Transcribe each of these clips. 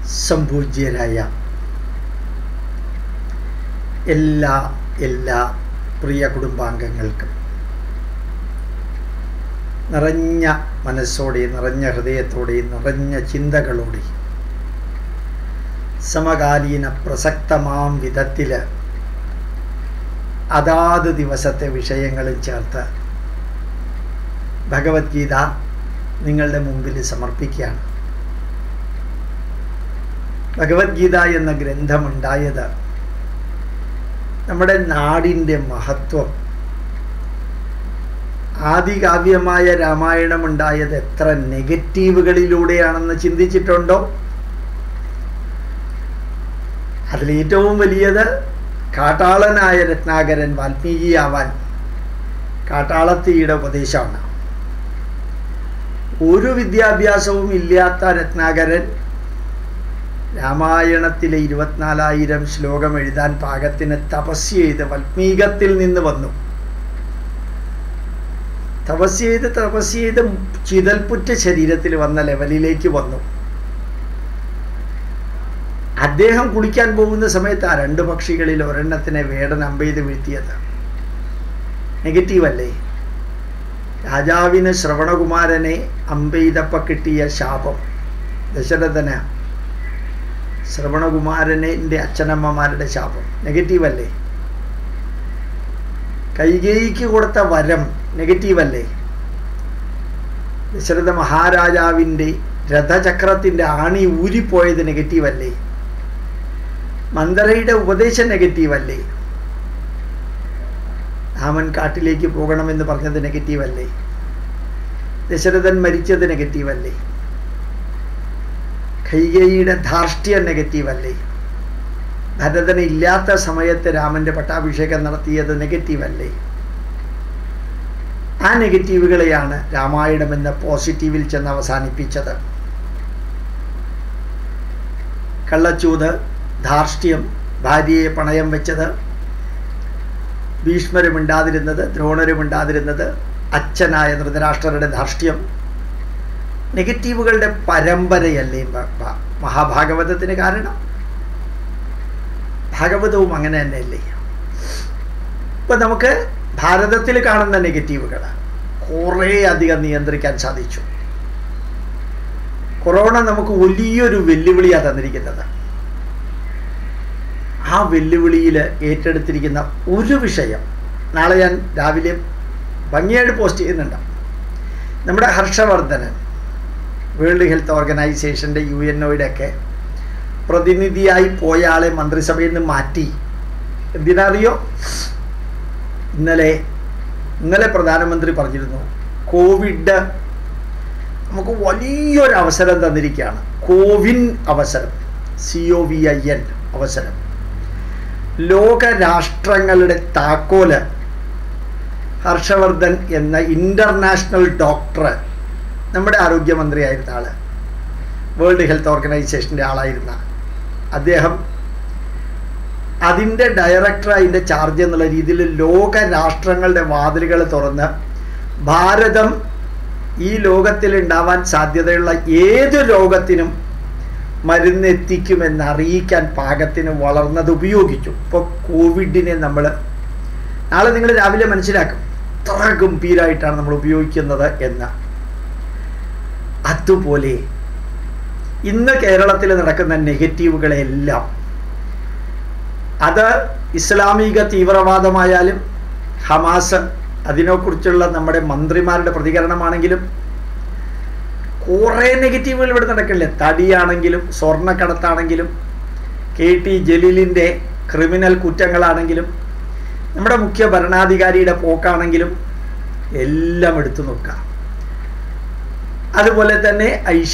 സംപൂജ്യരായ എല്ലാ എല്ലാ പ്രിയ കുടുംബാംഗങ്ങൾക്കും നിറഞ്ഞ മനസ്സോടെയും നിറഞ്ഞ ഹൃദയത്തോടെയും നിറഞ്ഞ ചിന്തകളോടെയും സമകാലീന പ്രസക്തമാം വിധത്തിൽ അതാത് ദിവസത്തെ വിഷയങ്ങളും ചേർത്ത് ഭഗവത്ഗീത നിങ്ങളുടെ മുമ്പിൽ സമർപ്പിക്കുകയാണ് ഭഗവത്ഗീത എന്ന ഗ്രന്ഥമുണ്ടായത് നമ്മുടെ നാടിൻ്റെ മഹത്വം ആദികാവ്യമായ രാമായണം ഉണ്ടായത് എത്ര നെഗറ്റീവുകളിലൂടെയാണെന്ന് ചിന്തിച്ചിട്ടുണ്ടോ അതിലേറ്റവും വലിയത് കാട്ടാളനായ രത്നാകരൻ വാൽമീകിയാവാൻ കാട്ടാളത്തിയുടെ ഉപദേശമാണ് ഒരു വിദ്യാഭ്യാസവും ഇല്ലാത്ത രത്നാകരൻ രാമായണത്തിലെ ഇരുപത്തിനാലായിരം ശ്ലോകം എഴുതാൻ പാകത്തിന് തപസ് ചെയ്ത് വൽമീകത്തിൽ നിന്ന് വന്നു തപസ് ചെയ്ത് തപസ് ചെയ്ത് ചിതൽപുറ്റ ശരീരത്തിൽ വന്ന ലെവലിലേക്ക് വന്നു അദ്ദേഹം കുളിക്കാൻ പോകുന്ന സമയത്ത് ആ രണ്ട് പക്ഷികളിൽ ഒരെണ്ണത്തിനെ വേടൻ അമ്പെയ്ത് വീഴ്ത്തിയത് നെഗറ്റീവ് അല്ലേ രാജാവിന് ശ്രവണകുമാരനെ അമ്പെയ്തപ്പ കിട്ടിയ ശാപം ദശരഥന് ശ്രവണകുമാരനെ അച്ഛനമ്മമാരുടെ ശാപം നെഗറ്റീവ് അല്ലേ കൈകേയിക്ക് കൊടുത്ത വരം നെഗറ്റീവ് അല്ലേ ദശരഥ മഹാരാജാവിൻ്റെ രഥചക്രത്തിൻ്റെ ആണി ഊരിപ്പോയത് നെഗറ്റീവ് അല്ലേ മന്ദരയുടെ ഉപദേശം നെഗറ്റീവ് അല്ലേ രാമൻ കാട്ടിലേക്ക് പോകണമെന്ന് പറഞ്ഞത് നെഗറ്റീവ് അല്ലേ ദശരഥൻ മരിച്ചത് നെഗറ്റീവ് അല്ലേ കൈകേയിയുടെ ധാർഷ്ട്യം നെഗറ്റീവ് അല്ലേ ഭരതന് ഇല്ലാത്ത സമയത്ത് രാമന്റെ പട്ടാഭിഷേകം നടത്തിയത് നെഗറ്റീവ് അല്ലേ ആ നെഗറ്റീവുകളെയാണ് രാമായണം എന്ന പോസിറ്റീവിൽ ചെന്ന് അവസാനിപ്പിച്ചത് കള്ളച്ചൂത് ധാർഷ്ട്യം ഭാര്യയെ പണയം വെച്ചത് ഭീഷ്മരുമിണ്ടാതിരുന്നത് ദ്രോണരുമിണ്ടാതിരുന്നത് അച്ഛനായ ധൃതരാഷ്ട്രരുടെ ധാർഷ്ട്യം നെഗറ്റീവുകളുടെ പരമ്പരയല്ലേ മഹാഭാഗവതത്തിന് കാരണം ഭാഗവതവും അങ്ങനെ തന്നെയല്ലേ ഇപ്പൊ നമുക്ക് ഭാരതത്തിൽ കാണുന്ന നെഗറ്റീവുകൾ കുറേ അധികം നിയന്ത്രിക്കാൻ സാധിച്ചു കൊറോണ നമുക്ക് വലിയൊരു വെല്ലുവിളിയാണ് തന്നിരിക്കുന്നത് ആ വെല്ലുവിളിയിൽ ഏറ്റെടുത്തിരിക്കുന്ന ഒരു വിഷയം നാളെ ഞാൻ രാവിലെ ഭംഗിയായിട്ട് പോസ്റ്റ് ചെയ്യുന്നുണ്ട് നമ്മുടെ ഹർഷവർദ്ധനൻ വേൾഡ് ഹെൽത്ത് ഓർഗനൈസേഷൻ്റെ യു എൻ ഒയുടെ ഒക്കെ പ്രതിനിധിയായി പോയ ആളെ മന്ത്രിസഭയിൽ നിന്ന് മാറ്റി എന്തിനറിയോ ഇന്നലെ ഇന്നലെ പ്രധാനമന്ത്രി പറഞ്ഞിരുന്നു കോവിഡ് നമുക്ക് വലിയൊരു അവസരം തന്നിരിക്കുകയാണ് കോവിൻ അവസരം C O V I N അവസരം ലോക രാഷ്ട്രങ്ങളുടെ താക്കോല് ഹർഷവർദ്ധൻ എന്ന ഇൻ്റർനാഷണൽ ഡോക്ടർ നമ്മുടെ ആരോഗ്യമന്ത്രിയായിരുന്ന ആള് വേൾഡ് ഹെൽത്ത് ഓർഗനൈസേഷൻ്റെ ആളായിരുന്ന അദ്ദേഹം അതിൻ്റെ ഡയറക്ടർ അതിൻ്റെ ചാർജ് എന്നുള്ള രീതിയിൽ ലോക രാഷ്ട്രങ്ങളുടെ വാതിലുകൾ തുറന്ന് ഭാരതം ഈ ലോകത്തിൽ ഉണ്ടാവാൻ സാധ്യതയുള്ള ഏത് രോഗത്തിനും മരുന്നെത്തിക്കുമെന്ന് അറിയിക്കാൻ പാകത്തിന് വളർന്നത് ഉപയോഗിച്ചു ഇപ്പോൾ കോവിഡിനെ നമ്മൾ നാളെ നിങ്ങൾ രാവിലെ മനസ്സിലാക്കും ഇത്ര ഗംഭീരമായിട്ടാണ് നമ്മൾ ഉപയോഗിക്കുന്നത് എന്ന് അതുപോലെ ഇന്ന് കേരളത്തിൽ നടക്കുന്ന നെഗറ്റീവുകളെല്ലാം അത് ഇസ്ലാമിക തീവ്രവാദമായാലും ഹമാസ് അതിനെക്കുറിച്ചുള്ള നമ്മുടെ മന്ത്രിമാരുടെ പ്രതികരണമാണെങ്കിലും കുറേ നെഗറ്റീവുകൾ ഇവിടെ നടക്കില്ലേ തടിയാണെങ്കിലും സ്വർണ്ണക്കടത്താണെങ്കിലും കെ ടി ജലീലിൻ്റെ ക്രിമിനൽ കുറ്റങ്ങളാണെങ്കിലും നമ്മുടെ മുഖ്യ ഭരണാധികാരിയുടെ പോക്കാണെങ്കിലും എല്ലാം എടുത്തു നോക്കാം അതുപോലെ തന്നെ ഐഷ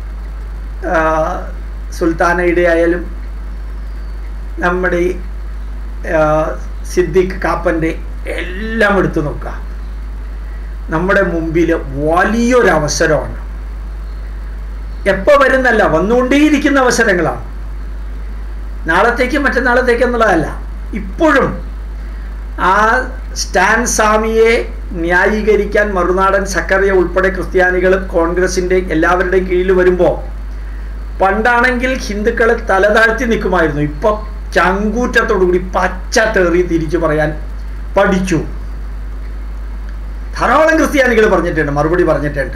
സുൽത്താനയുടെ ആയാലും നമ്മുടെ സിദ്ദിഖ് കാപ്പൻ്റെ എല്ലാം എടുത്തു നോക്കാം നമ്മുടെ മുമ്പിൽ വലിയൊരു അവസരമാണ് എപ്പോൾ വരുന്നല്ല വന്നുകൊണ്ടേയിരിക്കുന്ന അവസരങ്ങളാണ് നാളത്തേക്ക് മറ്റന്നാളത്തേക്ക് എന്നുള്ളതല്ല ഇപ്പോഴും ആ സ്റ്റാൻ സ്വാമിയെ ന്യായീകരിക്കാൻ മറുനാടൻ സക്കറിയ ഉൾപ്പെടെ ക്രിസ്ത്യാനികളും കോൺഗ്രസിൻ്റെ എല്ലാവരുടെയും കീഴിൽ വരുമ്പോൾ പണ്ടാണെങ്കിൽ ഹിന്ദുക്കൾ തല താഴ്ത്തി നിൽക്കുമായിരുന്നു ഇപ്പൊ ചങ്കൂറ്റത്തോടുകൂടി പച്ച തെറി തിരിച്ചു പറയാൻ പഠിച്ചു ധാരാളം ക്രിസ്ത്യാനികൾ പറഞ്ഞിട്ടുണ്ട് മറുപടി പറഞ്ഞിട്ടുണ്ട്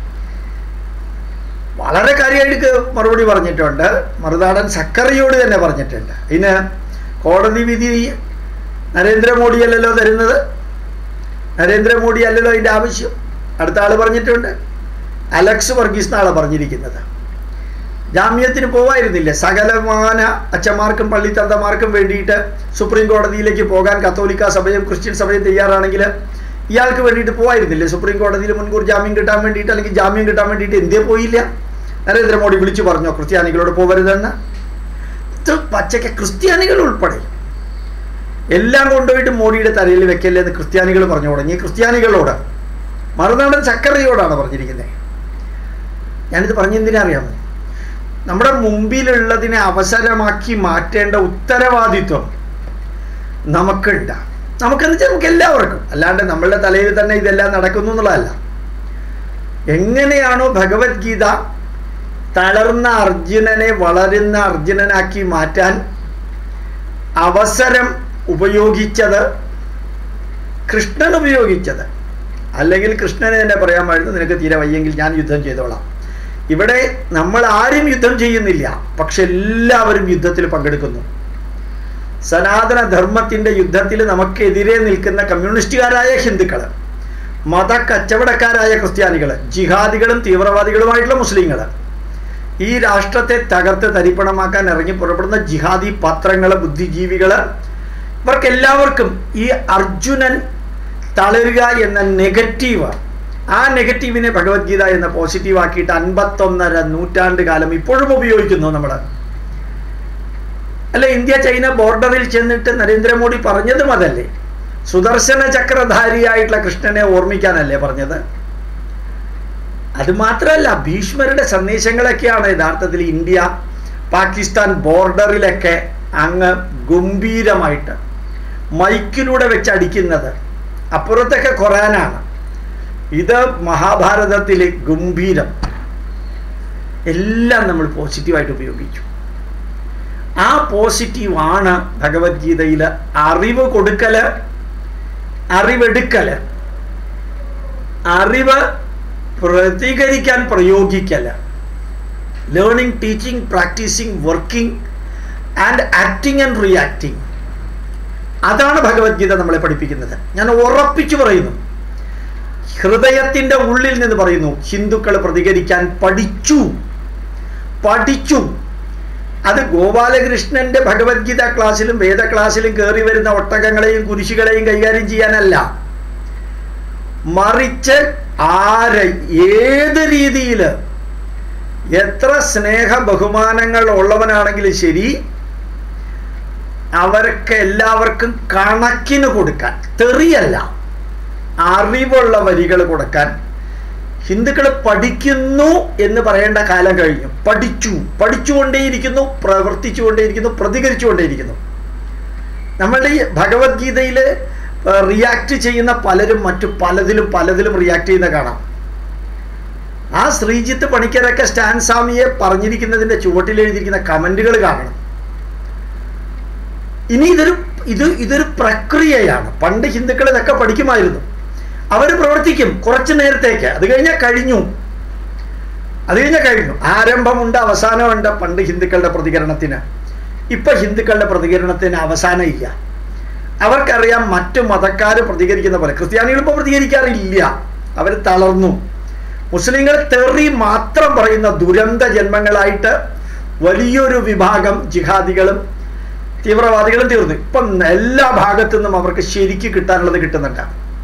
വളരെ കാര്യമായിട്ട് മറുപടി പറഞ്ഞിട്ടുണ്ട് മറുനാടൻ സക്കറിയോട് തന്നെ പറഞ്ഞിട്ടുണ്ട് ഇതിന് കോടതി വിധി നരേന്ദ്രമോദി അല്ലല്ലോ തരുന്നത് നരേന്ദ്രമോദി അല്ലല്ലോ അതിൻ്റെ ആവശ്യം അടുത്ത ആൾ പറഞ്ഞിട്ടുണ്ട് അലക്സ് വർഗീസ് നാളെ പറഞ്ഞിരിക്കുന്നത് ജാമ്യത്തിന് പോവായിരുന്നില്ല സകലമാന അച്ഛന്മാർക്കും പള്ളിത്തന്തമാർക്കും വേണ്ടിയിട്ട് സുപ്രീം കോടതിയിലേക്ക് പോകാൻ കത്തോലിക്ക സഭയും ക്രിസ്ത്യൻ സഭയും തയ്യാറാണെങ്കിൽ ഇയാൾക്ക് വേണ്ടിയിട്ട് പോവായിരുന്നില്ലേ സുപ്രീം കോടതിയിൽ മുൻകൂർ ജാമ്യം കിട്ടാൻ വേണ്ടിയിട്ട് അല്ലെങ്കിൽ ജാമ്യം കിട്ടാൻ വേണ്ടിയിട്ട് എന്തേ പോയില്ല നരേന്ദ്രമോദി വിളിച്ചു പറഞ്ഞോ ക്രിസ്ത്യാനികളോട് പോകരുതെന്ന് ഇത് പച്ചയ്ക്ക് ക്രിസ്ത്യാനികൾ ഉൾപ്പെടെ എല്ലാം കൊണ്ടുപോയിട്ട് മോഡിയുടെ തലയിൽ വെക്കല്ലേ എന്ന് ക്രിസ്ത്യാനികൾ പറഞ്ഞു തുടങ്ങി ക്രിസ്ത്യാനികളോട് മറുനാടൻ ചക്കരയോടാണ് പറഞ്ഞിരിക്കുന്നത് ഞാനിത് പറഞ്ഞെന്തിനാ അറിയാമോ നമ്മുടെ മുമ്പിലുള്ളതിനെ അവസരമാക്കി മാറ്റേണ്ട ഉത്തരവാദിത്വം നമുക്കുണ്ട് നമുക്കെന്ന് വെച്ചാൽ നമുക്ക് എല്ലാവർക്കും അല്ലാണ്ട് നമ്മളുടെ തലയിൽ തന്നെ ഇതെല്ലാം നടക്കുന്നു എന്നുള്ളതല്ല എങ്ങനെയാണോ ഭഗവത്ഗീത തളർന്ന അർജുനനെ വളരുന്ന അർജുനനാക്കി മാറ്റാൻ അവസരം ഉപയോഗിച്ചത് കൃഷ്ണൻ ഉപയോഗിച്ചത് അല്ലെങ്കിൽ കൃഷ്ണന് തന്നെ പറയാമായിരുന്നു നിനക്ക് തീരെ വയ്യെങ്കിൽ ഞാൻ യുദ്ധം ചെയ്തോളാം ഇവിടെ നമ്മൾ ആരും യുദ്ധം ചെയ്യുന്നില്ല പക്ഷെ എല്ലാവരും യുദ്ധത്തിൽ പങ്കെടുക്കുന്നു സനാതന ധർമ്മത്തിന്റെ യുദ്ധത്തിൽ നമുക്കെതിരെ നിൽക്കുന്ന കമ്മ്യൂണിസ്റ്റുകാരായ ഹിന്ദുക്കൾ മത കച്ചവടക്കാരായ ക്രിസ്ത്യാനികൾ ജിഹാദികളും തീവ്രവാദികളുമായിട്ടുള്ള മുസ്ലിങ്ങൾ ഈ രാഷ്ട്രത്തെ തകർത്ത് തരിപ്പണമാക്കാൻ ഇറങ്ങി പുറപ്പെടുന്ന ജിഹാദി പത്രങ്ങൾ ബുദ്ധിജീവികൾ ഇവർക്കെല്ലാവർക്കും ഈ അർജുനൻ തളരുക എന്ന നെഗറ്റീവ് ആ നെഗറ്റീവിനെ ഭഗവത്ഗീത എന്ന പോസിറ്റീവ് ആക്കിയിട്ട് അൻപത്തൊന്നര നൂറ്റാണ്ട് കാലം ഇപ്പോഴും ഉപയോഗിക്കുന്നു നമ്മൾ അല്ല ഇന്ത്യ ചൈന ബോർഡറിൽ ചെന്നിട്ട് നരേന്ദ്രമോദി പറഞ്ഞതും അതല്ലേ സുദർശന ചക്രധാരിയായിട്ടുള്ള കൃഷ്ണനെ ഓർമ്മിക്കാനല്ലേ പറഞ്ഞത് അത് മാത്രമല്ല ഭീഷ്മരുടെ സന്ദേശങ്ങളൊക്കെയാണ് യഥാർത്ഥത്തിൽ ഇന്ത്യ പാകിസ്ഥാൻ ബോർഡറിലൊക്കെ അങ്ങ് ഗംഭീരമായിട്ട് മൈക്കിലൂടെ വെച്ച് അടിക്കുന്നത് അപ്പുറത്തൊക്കെ ഖുറാനാണ് ഇത് മഹാഭാരതത്തിലെ ഗംഭീരം എല്ലാം നമ്മൾ പോസിറ്റീവായിട്ട് ഉപയോഗിച്ചു ആ പോസിറ്റീവ് ആണ് ഭഗവത്ഗീതയിൽ അറിവ് കൊടുക്കല് അറിവെടുക്കല് അറിവ് പ്രതികരിക്കാൻ പ്രയോഗിക്കല് learning teaching practising working and acting and reacting അതാണ് ഭഗവത്ഗീത നമ്മളെ പഠിപ്പിക്കുന്നത് ഞാൻ ഉറപ്പിച്ചു പറയുന്നു ഹൃദയത്തിന്റെ ഉള്ളിൽ നിന്ന് പറയുന്നു ഹിന്ദുക്കൾ പ്രതികരിക്കാൻ പഠിച്ചു പഠിച്ചു അത് ഗോപാലകൃഷ്ണന്റെ ഭഗവത്ഗീത ക്ലാസ്സിലും വേദ ക്ലാസ്സിലും കയറി വരുന്ന ഒട്ടകങ്ങളെയും കുരിശുകളെയും കൈകാര്യം ചെയ്യാനല്ല മറിച്ച് ആര് ഏത് രീതിയിൽ എത്ര സ്നേഹ ബഹുമാനങ്ങൾ ഉള്ളവനാണെങ്കിലും ശരി അവർക്ക് എല്ലാവർക്കും കണക്കിന് കൊടുക്കാൻ തെറിയല്ല അറിവുള്ള വരികൾ കൊടുക്കാൻ ഹിന്ദുക്കൾ പഠിക്കുന്നു എന്ന് പറയേണ്ട കാലം കഴിഞ്ഞു പഠിച്ചു പഠിച്ചുകൊണ്ടേയിരിക്കുന്നു പ്രവർത്തിച്ചുകൊണ്ടേയിരിക്കുന്നു പ്രതികരിച്ചുകൊണ്ടേയിരിക്കുന്നു നമ്മളുടെ ഈ ഭഗവത്ഗീതയിൽ റിയാക്ട് ചെയ്യുന്ന പലരും മറ്റു പലതിലും പലതിലും റിയാക്ട് ചെയ്യുന്ന കാണാം ആ ശ്രീജിത്ത് പണിക്കരൊക്കെ സ്റ്റാൻ സ്വാമിയെ പറഞ്ഞിരിക്കുന്നതിൻ്റെ ചുവട്ടിൽ എഴുതിയിരിക്കുന്ന കമൻറ്റുകൾ കാണണം ഇനി ഇതൊരു ഇത് ഇതൊരു പ്രക്രിയയാണ് പണ്ട് ഹിന്ദുക്കൾ ഇതൊക്കെ പഠിക്കുമായിരുന്നു അവർ പ്രവർത്തിക്കും കുറച്ച് നേരത്തേക്ക് അത് കഴിഞ്ഞാൽ കഴിഞ്ഞു അത് കഴിഞ്ഞാൽ കഴിഞ്ഞു ആരംഭമുണ്ട് അവസാനമുണ്ട് പണ്ട് ഹിന്ദുക്കളുടെ പ്രതികരണത്തിന് ഇപ്പൊ ഹിന്ദുക്കളുടെ പ്രതികരണത്തിന് അവസാനം ഇല്ല അവർക്കറിയാം മറ്റു മതക്കാർ പ്രതികരിക്കുന്ന പോലെ ക്രിസ്ത്യാനികൾ ഇപ്പോൾ പ്രതികരിക്കാറില്ല അവർ തളർന്നു മുസ്ലിങ്ങൾ തെറി മാത്രം പറയുന്ന ദുരന്ത ജന്മങ്ങളായിട്ട് വലിയൊരു വിഭാഗം ജിഹാദികളും തീവ്രവാദികളും തീർന്നു ഇപ്പം എല്ലാ ഭാഗത്തു നിന്നും അവർക്ക് ശരിക്ക് കിട്ടാനുള്ളത് കിട്ടുന്നുണ്ട്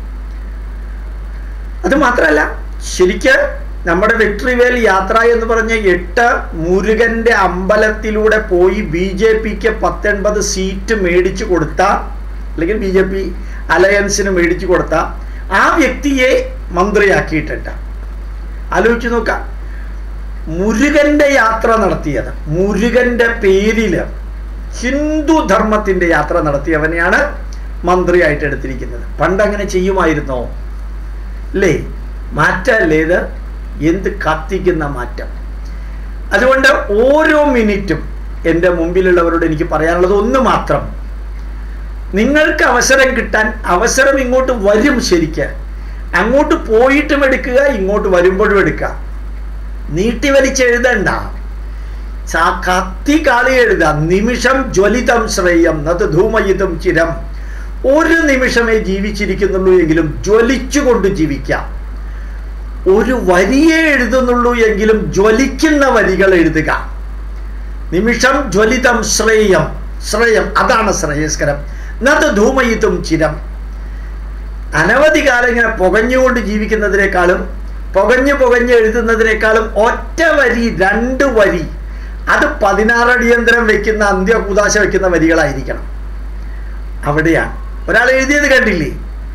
അത് മാത്രമല്ല ശരിക്ക് നമ്മുടെ വിക്ടറി വേൽ യാത്ര എന്ന് പറഞ്ഞ എട്ട് മുരുകന്റെ അമ്പലത്തിലൂടെ പോയി ബി ജെ പിക്ക് പത്തൊൻപത് സീറ്റ് മേടിച്ചു കൊടുത്ത അല്ലെങ്കിൽ ബി ജെ പി അലയൻസിന് മേടിച്ചു കൊടുത്ത ആ വ്യക്തിയെ മന്ത്രിയാക്കിയിട്ടുണ്ട് ആലോചിച്ച് നോക്കാം മുരുകന്റെ യാത്ര നടത്തിയത് മുരുകന്റെ പേരിൽ ഹിന്ദു ധർമ്മത്തിന്റെ യാത്ര നടത്തിയവനെയാണ് മന്ത്രിയായിട്ട് എടുത്തിരിക്കുന്നത് പണ്ട് അങ്ങനെ ചെയ്യുമായിരുന്നോ അല്ലേ മാറ്റമല്ലേ ഇത് എന്ത് കത്തിക്കുന്ന മാറ്റം അതുകൊണ്ട് ഓരോ മിനിറ്റും എൻ്റെ മുമ്പിലുള്ളവരോട് എനിക്ക് പറയാനുള്ളത് ഒന്ന് മാത്രം നിങ്ങൾക്ക് അവസരം കിട്ടാൻ അവസരം ഇങ്ങോട്ട് വരും ശരിക്ക് അങ്ങോട്ട് പോയിട്ടും എടുക്കുക ഇങ്ങോട്ട് വരുമ്പോഴും എടുക്കുക നീട്ടി വലിച്ചെഴുതണ്ട ചാ- കത്തി കാളി എഴുതാം നിമിഷം ജ്വലിതം ശ്രേയം നത് ധൂമയിതം ചിരം ഒരു നിമിഷമേ ജീവിച്ചിരിക്കുന്നുള്ളൂ എങ്കിലും ജ്വലിച്ചുകൊണ്ട് ജീവിക്കാം ഒരു വരിയെ എഴുതുന്നുള്ളൂ എങ്കിലും ജ്വലിക്കുന്ന വരികൾ എഴുതുക നിമിഷം ജ്വലിതം ശ്രേയം ശ്രേയം അതാണ് ശ്രേയസ്കരം നത് ധൂമയിതും ചിരം അനവധി കാലം ഇങ്ങനെ പുകഞ്ഞുകൊണ്ട് ജീവിക്കുന്നതിനേക്കാളും പുകഞ്ഞ് പുകഞ്ഞ് എഴുതുന്നതിനേക്കാളും ഒറ്റ വരി രണ്ട് വരി അത് പതിനാറടിയന്തരം വെക്കുന്ന അന്ത്യകൂതാശ വെക്കുന്ന വരികളായിരിക്കണം അവിടെയാണ് ഒരാൾ എഴുതിയത് കണ്ടില്ലേ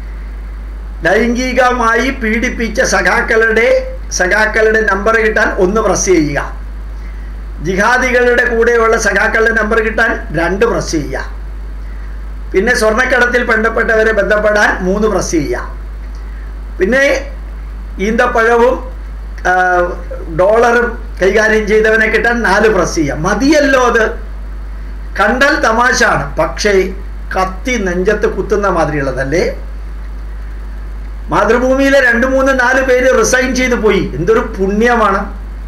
ലൈംഗികമായി പീഡിപ്പിച്ച സഖാക്കളുടെ സഖാക്കളുടെ നമ്പർ കിട്ടാൻ ഒന്ന് പ്രസ് ചെയ്യുക ജിഹാദികളുടെ കൂടെയുള്ള സഖാക്കളുടെ നമ്പർ കിട്ടാൻ രണ്ട് പ്രസ് ചെയ്യുക പിന്നെ സ്വർണ്ണക്കടത്തിൽ ബന്ധപ്പെട്ടവരെ ബന്ധപ്പെടാൻ മൂന്ന് പ്രസ് ചെയ്യുക പിന്നെ ഈന്തപ്പഴവും ആ, ഡോളറും കൈകാര്യം ചെയ്തവനെ കിട്ടാൻ നാല് പ്രസ് ചെയ്യുക മതിയല്ലോ അത് കണ്ടാൽ തമാശാണ് പക്ഷേ കത്തി നെഞ്ചത്ത് കുത്തുന്ന മാതിരിയുള്ളതല്ലേ മാതൃഭൂമിയിലെ രണ്ട് മൂന്ന് നാല് പേര് റിസൈൻ ചെയ്തു പോയി എന്തൊരു പുണ്യമാണ്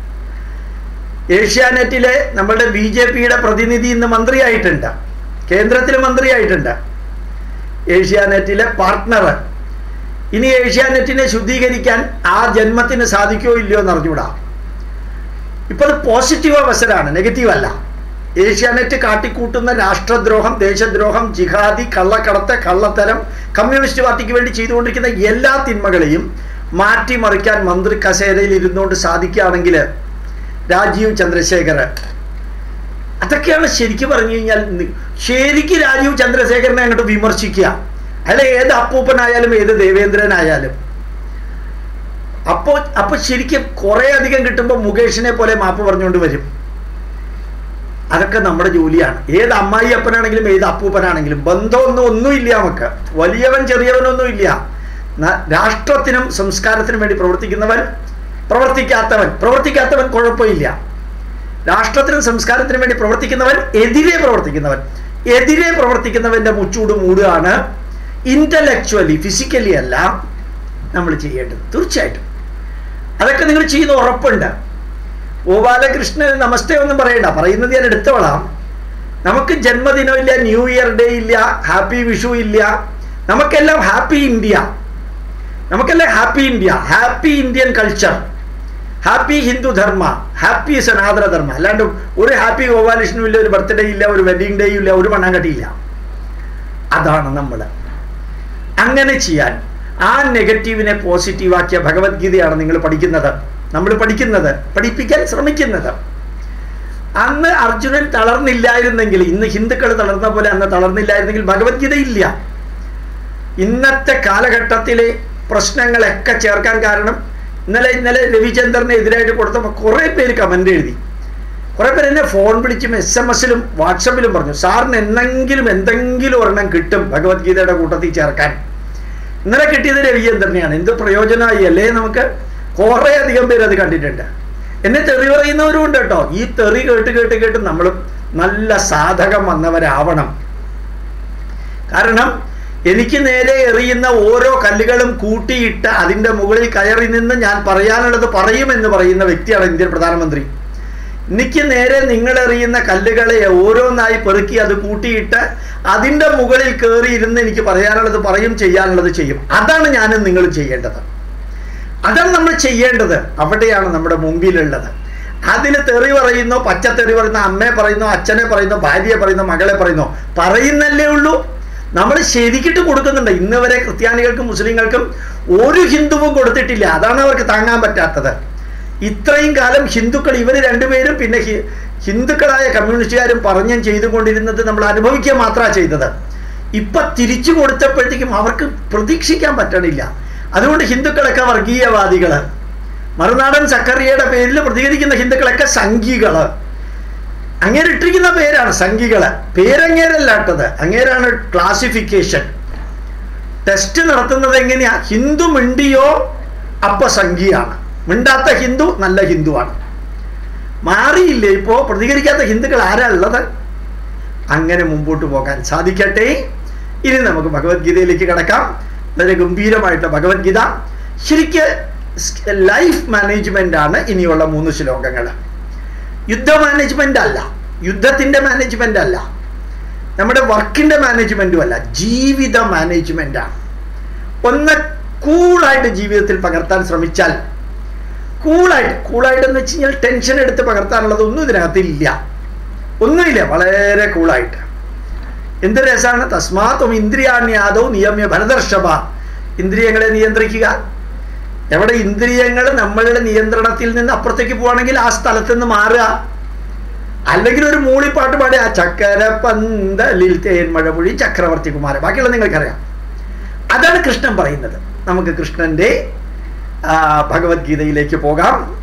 ഏഷ്യാനെറ്റിലെ നമ്മളുടെ ബി ജെ പിയുടെ പ്രതിനിധി ഇന്ന് മന്ത്രിയായിട്ടുണ്ട് കേന്ദ്രത്തിൽ മന്ത്രിയായിട്ടുണ്ട് ഏഷ്യാനെറ്റിലെ പാർട്ട്ണർ ഇനി ഏഷ്യാനെറ്റിനെ ശുദ്ധീകരിക്കാൻ ആ ജന്മത്തിന് സാധിക്കോ ഇല്ലയോ എന്ന് അറിഞ്ഞൂടാ ഇപ്പൊ അത് പോസിറ്റീവ് അവസരമാണ് നെഗറ്റീവ് അല്ല ഏഷ്യാനെറ്റ് കാട്ടിക്കൂട്ടുന്ന രാഷ്ട്രദ്രോഹം ദേശദ്രോഹം ജിഹാദി കള്ളക്കടത്ത് കള്ളത്തരം കമ്മ്യൂണിസ്റ്റ് പാർട്ടിക്ക് വേണ്ടി ചെയ്തുകൊണ്ടിരിക്കുന്ന എല്ലാ തിന്മകളെയും മാറ്റിമറിക്കാൻ മന്ത്രി കസേരയിൽ ഇരുന്നുകൊണ്ട് സാധിക്കുകയാണെങ്കിൽ രാജീവ് ചന്ദ്രശേഖർ അതൊക്കെയാണ് ശരിക്കും പറഞ്ഞു കഴിഞ്ഞാൽ നി- ശരിക്ക് രാജീവ് ചന്ദ്രശേഖരനെ അങ്ങോട്ട് വിമർശിക്കുക അയാൾ ഏത് അപ്പൂപ്പനായാലും ഏത് ദേവേന്ദ്രനായാലും അപ്പോൾ അപ്പൊ ശരിക്കും കുറെ അധികം കിട്ടുമ്പോൾ മുകേഷിനെ പോലെ മാപ്പ് പറഞ്ഞുകൊണ്ട് വരും അതൊക്കെ നമ്മുടെ ജോലിയാണ് ഏത് അമ്മായി അപ്പനാണെങ്കിലും ഏത് അപ്പൂപ്പനാണെങ്കിലും ബന്ധമൊന്നും ഒന്നുമില്ല നമുക്ക് വലിയവൻ ചെറിയവനൊന്നും ഇല്ല ന- രാഷ്ട്രത്തിനും സംസ്കാരത്തിനും വേണ്ടി പ്രവർത്തിക്കുന്നവൻ പ്രവർത്തിക്കാത്തവൻ പ്രവർത്തിക്കാത്തവൻ കുഴപ്പമില്ല രാഷ്ട്രത്തിനും സംസ്കാരത്തിനും വേണ്ടി പ്രവർത്തിക്കുന്നവൻ എതിരെ പ്രവർത്തിക്കുന്നവൻ എതിരെ പ്രവർത്തിക്കുന്നവന്റെ മുച്ചൂട് മൂടുകയാണ് ഇന്റലക്ച്വലി ഫിസിക്കലി അല്ല നമ്മൾ ചെയ്യേണ്ടത് തീർച്ചയായിട്ടും അതൊക്കെ നിങ്ങൾ ചെയ്യുന്ന ഉറപ്പുണ്ട് ഗോപാലകൃഷ്ണന് നമസ്തേ ഒന്നും പറയണ്ട പറയുന്നത് ഞാൻ എടുത്തോളാം നമുക്ക് ജന്മദിനമില്ല ന്യൂ ഇയർ ഡേ ഇല്ല ഹാപ്പി വിഷു ഇല്ല നമുക്കെല്ലാം ഹാപ്പി ഇന്ത്യ നമുക്കെല്ലാം happy India happy Indian culture happy Hindu dharma happy Sanatana dharma അല്ലാണ്ട് ഒരു ഹാപ്പി ഗോപാലകൃഷ്ണനും ഇല്ല ഒരു ബർത്ത്ഡേ ഇല്ല ഒരു വെഡിങ് ഡേ ഇല്ല ഒരു മണ്ണാങ്കട്ടിയില്ല അതാണ് നമ്മൾ അങ്ങനെ ചെയ്യാൻ ആ നെഗറ്റീവിനെ പോസിറ്റീവാക്കിയ ഭഗവത്ഗീതയാണ് നിങ്ങൾ പഠിക്കുന്നത് നമ്മൾ പഠിക്കുന്നത് പഠിപ്പിക്കാൻ ശ്രമിക്കുന്നത് അന്ന് അർജുനൻ തളർന്നില്ലായിരുന്നെങ്കിൽ ഇന്ന് ഹിന്ദുക്കൾ തളർന്ന പോലെ അന്ന് തളർന്നില്ലായിരുന്നെങ്കിൽ ഭഗവത്ഗീത ഇല്ല ഇന്നത്തെ കാലഘട്ടത്തിലെ പ്രശ്നങ്ങളൊക്കെ ചേർക്കാൻ കാരണം ഇന്നലെ ഇന്നലെ രവിചന്ദ്രന് എതിരായിട്ട് കൊടുത്തപ്പോൾ കുറേ പേര് കമൻ്റ് എഴുതി കുറേ പേര് എന്നെ ഫോൺ വിളിച്ചും എസ് എം എസിലും വാട്സപ്പിലും പറഞ്ഞു സാറിന് എന്തെങ്കിലും എന്തെങ്കിലും ഒരെണ്ണം കിട്ടും ഭഗവത്ഗീതയുടെ കൂട്ടത്തിൽ ചേർക്കാൻ ഇന്നലെ കിട്ടിയത് രവിചന്ദ്രനെയാണ് എന്ത് പ്രയോജനമായി അല്ലേ നമുക്ക് കുറേ അധികം പേര് അത് കണ്ടിട്ടുണ്ട് എന്നെ തെറി പറയുന്നവരും ഉണ്ട് കേട്ടോ ഈ തെറി കേട്ട് കേട്ട് കേട്ട് നമ്മളും നല്ല സാധകം വന്നവരാവണം കാരണം എനിക്ക് നേരെ എറിയുന്ന ഓരോ കല്ലുകളും കൂട്ടിയിട്ട് അതിൻ്റെ മുകളിൽ കയറി നിന്ന് ഞാൻ പറയാനുള്ളത് പറയുമെന്ന് പറയുന്ന വ്യക്തിയാണ് ഇന്ത്യൻ പ്രധാനമന്ത്രി എനിക്ക് നേരെ നിങ്ങൾ എറിയുന്ന കല്ലുകളെ ഓരോന്നായി പെറുക്കി അത് കൂട്ടിയിട്ട് അതിൻ്റെ മുകളിൽ കയറി ഇരുന്ന് എനിക്ക് പറയാനുള്ളത് പറയും ചെയ്യാനുള്ളത് ചെയ്യും അതാണ് ഞാനും നിങ്ങൾ ചെയ്യേണ്ടത് അതാണ് നമ്മൾ ചെയ്യേണ്ടത് അവിടെയാണ് നമ്മുടെ മുമ്പിലുള്ളത് അതിന് തെറി പറയുന്നോ പച്ചത്തെറി പറയുന്നോ അമ്മയെ പറയുന്നോ അച്ഛനെ പറയുന്നോ ഭാര്യയെ പറയുന്നോ മകളെ പറയുന്നോ പറയുന്നല്ലേ ഉള്ളൂ നമ്മൾ ശരിക്കിട്ട് കൊടുക്കുന്നുണ്ട് ഇന്ന് വരെ ക്രിസ്ത്യാനികൾക്കും മുസ്ലിങ്ങൾക്കും ഒരു ഹിന്ദുവും കൊടുത്തിട്ടില്ല അതാണ് അവർക്ക് താങ്ങാൻ പറ്റാത്തത് ഇത്രയും കാലം ഹിന്ദുക്കൾ ഇവർ രണ്ടുപേരും പിന്നെ ഹി- ഹിന്ദുക്കളായ കമ്മ്യൂണിസ്റ്റുകാരും പറഞ്ഞും ചെയ്തുകൊണ്ടിരുന്നത് നമ്മൾ അനുഭവിക്കുക മാത്രമാണ് ചെയ്തത് ഇപ്പൊ തിരിച്ചു കൊടുത്തപ്പോഴത്തേക്കും അവർക്ക് പ്രതീക്ഷിക്കാൻ പറ്റണില്ല അതുകൊണ്ട് ഹിന്ദുക്കളൊക്കെ വർഗീയവാദികള് മറുനാടൻ സക്കറിയയുടെ പേരിൽ പ്രതികരിക്കുന്ന ഹിന്ദുക്കളൊക്കെ സംഘികള് അങ്ങേര് ഇട്ടിരിക്കുന്ന പേരാണ് സംഘികള് പേരങ്ങേരല്ലാട്ടത് അങ്ങേരാണ് ക്ലാസിഫിക്കേഷൻ ടെസ്റ്റ് നടത്തുന്നത് എങ്ങനെയാ ഹിന്ദു മിണ്ടിയോ അപ്പൊ സംഘിയാണ് മിണ്ടാത്ത ഹിന്ദു നല്ല ഹിന്ദുവാണ് മാറിയില്ലേ ഇപ്പോൾ പ്രതികരിക്കാത്ത ഹിന്ദുക്കൾ ആരാ ഉള്ളത് അങ്ങനെ മുമ്പോട്ട് പോകാൻ സാധിക്കട്ടെ ഇനി നമുക്ക് ഭഗവത്ഗീതയിലേക്ക് കടക്കാം വളരെ ഗംഭീരമായിട്ടുള്ള ഭഗവത്ഗീത ശരിക്ക് ലൈഫ് മാനേജ്മെന്റ് ആണ് ഇനിയുള്ള മൂന്ന് ശ്ലോകങ്ങൾ യുദ്ധ മാനേജ്മെന്റ് അല്ല യുദ്ധത്തിന്റെ മാനേജ്മെന്റ് അല്ല നമ്മുടെ വർക്കിന്റെ മാനേജ്മെന്റും അല്ല ജീവിത മാനേജ്മെന്റ് ആണ് ഒന്ന് കൂളായിട്ട് ജീവിതത്തിൽ പകർത്താൻ ശ്രമിച്ചാൽ കൂളായിട്ട് കൂളായിട്ട് എന്ന് വെച്ച് കഴിഞ്ഞാൽ ടെൻഷൻ എടുത്ത് പകർത്താനുള്ളത് ഒന്നും ഇതിനകത്ത് ഇല്ല ഒന്നുമില്ല വളരെ കൂളായിട്ട് എന്ത് രസമാണ് തസ്മാത്വം ഇന്ദ്രിയാണ്യാദോ നിയമ ഭരതർഷഭ ഇന്ദ്രിയങ്ങളെ നിയന്ത്രിക്കുക എവിടെ ഇന്ദ്രിയങ്ങൾ നമ്മളുടെ നിയന്ത്രണത്തിൽ നിന്ന് അപ്പുറത്തേക്ക് പോവാണെങ്കിൽ ആ സ്ഥലത്ത് നിന്ന് മാറുക അല്ലെങ്കിൽ ഒരു മൂളിപ്പാട്ട് പാടി ആ ചക്കര പന്തലിൽ തേൻമഴ മൊഴി ചക്രവർത്തി കുമാരൻ ബാക്കിയുള്ള നിങ്ങൾക്കറിയാം അതാണ് കൃഷ്ണൻ പറയുന്നത് നമുക്ക് കൃഷ്ണന്റെ ആ, ഭഗവത്ഗീതയിലേക്ക് പോകാം